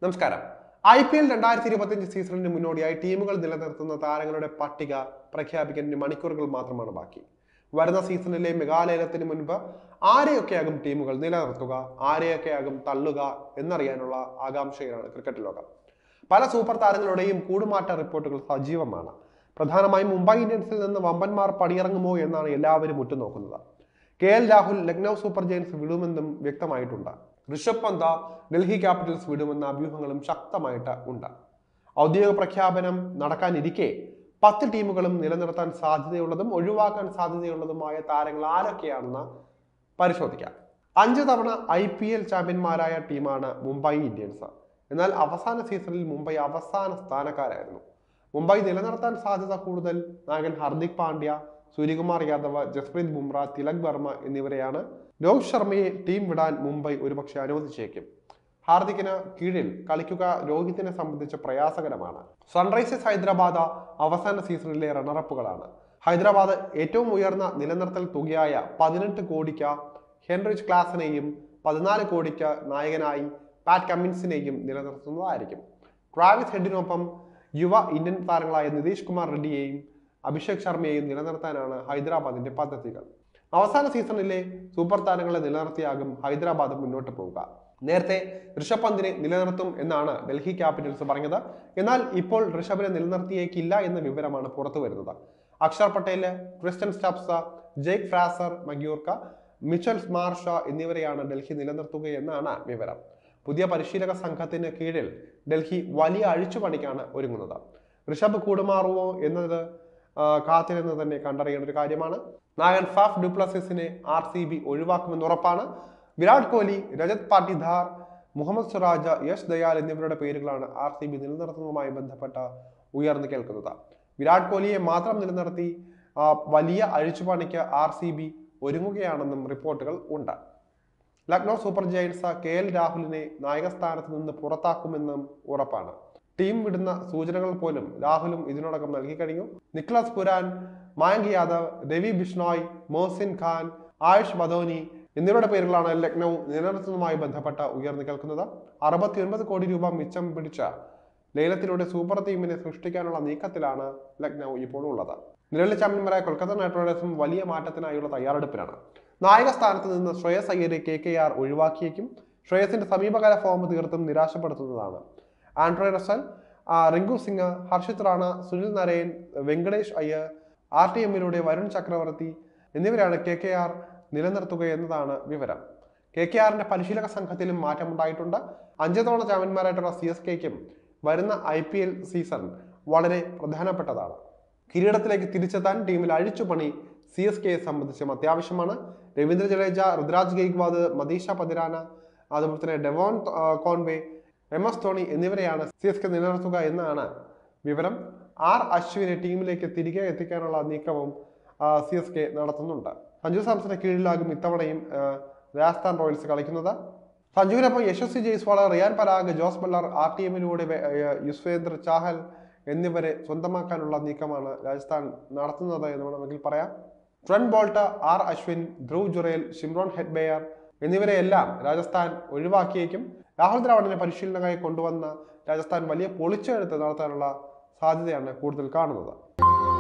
നമസ്കാരം I P L രണ്ടായിരത്തി ഇരുപത്തിയഞ്ച് സീസണിന് മുന്നോടിയായി ടീമുകൾ നിലനിർത്തുന്ന താരങ്ങളുടെ പട്ടിക പ്രഖ്യാപിക്കാൻ ഇനി മണിക്കൂറുകൾ മാത്രമാണ് ബാക്കി വരുന്ന സീസണിലെ മെഗാലയനത്തിന് മുൻപ് ആരെയൊക്കെയാകും ടീമുകൾ നിലനിർത്തുക ആരെയൊക്കെയാകും തള്ളുക എന്നറിയാനുള്ള ആകാംക്ഷയിലാണ് ക്രിക്കറ്റ് ലോകം പല സൂപ്പർ താരങ്ങളുടെയും കൂടുമാറ്റ റിപ്പോർട്ടുകൾ സജീവമാണ് പ്രധാനമായും മുംബൈ ഇന്ത്യൻസിൽ നിന്ന് വമ്പന്മാർ പടിയിറങ്ങുമോ എന്നാണ് എല്ലാവരും ഉറ്റുനോക്കുന്നത് K L Rahul Lucknow Super Giants വിടുമെന്നും വ്യക്തമായിട്ടുണ്ട് ഋഷഭ് പന്ത ഡൽഹി ക്യാപിറ്റൽസ് വിടുമെന്ന അഭ്യൂഹങ്ങളും ശക്തമായിട്ട് ഉണ്ട് ഔദ്യോഗിക പ്രഖ്യാപനം നടക്കാനിരിക്കെ പത്ത് ടീമുകളും നിലനിർത്താൻ സാധ്യതയുള്ളതും ഒഴിവാക്കാൻ സാധ്യതയുള്ളതുമായ താരങ്ങൾ ആരൊക്കെയാണെന്ന് പരിശോധിക്കാം അഞ്ച് തവണ ഐ പി എൽ ചാമ്പ്യന്മാരായ ടീമാണ് മുംബൈ ഇന്ത്യൻസ് എന്നാൽ അവസാന സീസണിൽ മുംബൈ അവസാന സ്ഥാനക്കാരായിരുന്നു മുംബൈ നിലനിർത്താൻ സാധ്യത കൂടുതൽ നായകൻ ഹർദിക് പാണ്ഡ്യ സൂര്യകുമാർ യാദവ് ജസ്പ്രീത് ബുംറ തിലക് വർമ്മ എന്നിവരെയാണ് രോഹിത് ശർമ്മയെ ടീം വിടാൻ മുംബൈ ഒരുപക്ഷെ അനുവദിച്ചേക്കും ഹാർദിക്കിന് കീഴിൽ കളിക്കുക രോഹിത്തിനെ സംബന്ധിച്ച് പ്രയാസകരമാണ് സൺറൈസേഴ്സ് ഹൈദരാബാദ് അവസാന സീസണിലെ റണ്ണറപ്പുകളാണ് ഹൈദരാബാദ് ഏറ്റവും ഉയർന്ന നിലനിർത്തൽ തുകയായ പതിനെട്ട് കോടിക്ക് ഹെൻറിച്ച് ക്ലാസിനെയും പതിനാല് കോടിക്ക് നായകനായി പാറ്റ് കമ്മിൻസിനെയും നിലനിർത്തുന്നതായിരിക്കും ട്രാവിസ് ഹെഡിനൊപ്പം യുവ ഇന്ത്യൻ താരങ്ങളായ നിതീഷ് കുമാർ റെഡ്ഡിയെയും അഭിഷേക് ശർമ്മയെയും നിലനിർത്താനാണ് ഹൈദരാബാദിന്റെ പദ്ധതികൾ അവസാന സീസണിലെ സൂപ്പർ താരങ്ങളെ നിലനിർത്തിയാകും ഹൈദരാബാദ് മുന്നോട്ട് പോവുക നേരത്തെ ഋഷഭ് പന്തിനെ നിലനിർത്തും എന്നാണ് ഡൽഹി ക്യാപിറ്റൽസ് പറഞ്ഞത് എന്നാൽ ഇപ്പോൾ ഋഷഭിനെ നിലനിർത്തിയേക്കില്ല എന്ന വിവരമാണ് പുറത്തു വരുന്നത് Akshar Patel Tristan Stubbs Jake Fraser McGurk Mitchell Marsh എന്നിവരെയാണ് ഡൽഹി നിലനിർത്തുക എന്നാണ് വിവരം പുതിയ പരിശീലക സംഘത്തിന് കീഴിൽ ഡൽഹി വലിയ അഴിച്ചുപണിക്കാണ് ഒരുങ്ങുന്നത് ഋഷഭ് കൂടുമാറുമോ എന്നത് ആ, കാത്തിരുന്ന് തന്നെ കണ്ടറിയേണ്ട ഒരു കാര്യമാണ് നായകൻ ഫാഫ് ഡുപ്ലസിസിനെ ആർ സി ബി ഒഴിവാക്കുമെന്ന് ഉറപ്പാണ് വിരാട് കോഹ്ലി രജത് പാട്ടിധാർ മുഹമ്മദ് സിറാജ് യശ് ദയാൽ എന്നിവരുടെ പേരുകളാണ് ആർ സി ബി നിലനിർത്തുന്നതുമായി ബന്ധപ്പെട്ട ഉയർന്നു കേൾക്കുന്നത് വിരാട് കോഹ്ലിയെ മാത്രം നിലനിർത്തി ആ, വലിയ അഴിച്ചുപണിക്ക് ആർ സി ബി ഒരുങ്ങുകയാണെന്നും റിപ്പോർട്ടുകൾ ഉണ്ട് Lucknow Super Giants K L രാഹുലിനെ നായകസ്ഥാനത്ത് നിന്ന് പുറത്താക്കുമെന്നും ഉറപ്പാണ് ടീം വിടുന്ന സൂചനകൾ പോലും രാഹുലും ഇതിനോടകം നൽകി കഴിഞ്ഞു നിക്ലസ് പുരാൻ മായങ്ക് യാദവ് രവി ബിഷ്ണോയ് മോഹസിൻ ഖാൻ ആയുഷ് ബദോനി എന്നിവരുടെ പേരുകളാണ് ലക്നൗ നിലനിർത്തുന്നതുമായി ബന്ധപ്പെട്ട ഉയർന്നു കേൾക്കുന്നത് അറുപത്തിയൊൻപത് കോടി രൂപ മിച്ചം പിടിച്ച ലേലത്തിലൂടെ സൂപ്പർ ടീമിനെ സൃഷ്ടിക്കാനുള്ള നീക്കത്തിലാണ് ലക്നൗ ഇപ്പോൾ ഉള്ളത് നിലവിലെ ചാമ്പ്യന്മാരായ കൊൽക്കത്ത നൈറ്റ് റൈഡേഴ്സും വലിയ മാറ്റത്തിനായുള്ള തയ്യാറെടുപ്പിലാണ് നായക സ്ഥാനത്ത് നിന്ന് ശ്രേയസ് അയ്യരെ കെ കെ ആർ ഒഴിവാക്കിയേക്കും ശ്രേയസിന്റെ സമീപകാല ഫോം തീർത്തും നിരാശപ്പെടുത്തുന്നതാണ് ആൻഡ്രോയ് റസൽ ആ, Rinku Singh Harshit Rana Sunil Narine Venkatesh Iyer R T എമ്മിലൂടെ വരുൺ ചക്രവർത്തി എന്നിവരാണ് കെ കെ ആർ നിലനിർത്തുക എന്നതാണ് വിവരം കെ കെ ആറിന്റെ പരിശീലക സംഘത്തിലും മാറ്റമുണ്ടായിട്ടുണ്ട് അഞ്ച് തവണ ചാമ്പ്യന്മാരായിട്ടുള്ള സി എസ് കെക്കും വരുന്ന ഐ പി എൽ സീസൺ വളരെ പ്രധാനപ്പെട്ടതാണ് കിരീടത്തിലേക്ക് തിരിച്ചെത്താൻ ടീമിൽ അഴിച്ചുപണി സി എസ് കെയെ സംബന്ധിച്ചും അത്യാവശ്യമാണ് രവീന്ദ്ര ജഡേജ ഋതുരാജ് ഗെയ്ക്വാദ് മദീഷ പതിരാന അതുപോലെ തന്നെ ഡെവോൺ ആ, കോൺവേ എം എസ് ധോണി എന്നിവരെയാണ് സി എസ് കെ നിലനിർത്തുക എന്നാണ് വിവരം ആർ അശ്വിനെ ടീമിലേക്ക് തിരികെ എത്തിക്കാനുള്ള നീക്കവും സി എസ് കെ നടത്തുന്നുണ്ട് സഞ്ജു സാംസന്റെ കീഴിലാകും ഇത്തവണയും ആ, രാജസ്ഥാൻ റോയൽസ് കളിക്കുന്നത് സഞ്ജുവിനൊപ്പം Yashasvi Jaiswal Riyan Parag Jos Buttler R T എമ്മിലൂടെ വെ- ഏർ യുസ്വേന്ദ്ര ചാഹൽ എന്നിവരെ സ്വന്തമാക്കാനുള്ള നീക്കമാണ് രാജസ്ഥാൻ നടത്തുന്നത് എന്ന് വേണമെങ്കിൽ പറയാം Trent Boult R Ashwin Dhruv Jurel Shimron Hetmyer എന്നിവരെയെല്ലാം രാജസ്ഥാൻ ഒഴിവാക്കിയേക്കും രാഹുൽ ദ്രാവിഡിനെ പരിശീലനമായി കൊണ്ടുവന്ന രാജസ്ഥാൻ വലിയ പൊളിച്ചെഴുത്ത് നടത്താനുള്ള സാധ്യതയാണ് കൂടുതൽ കാണുന്നത്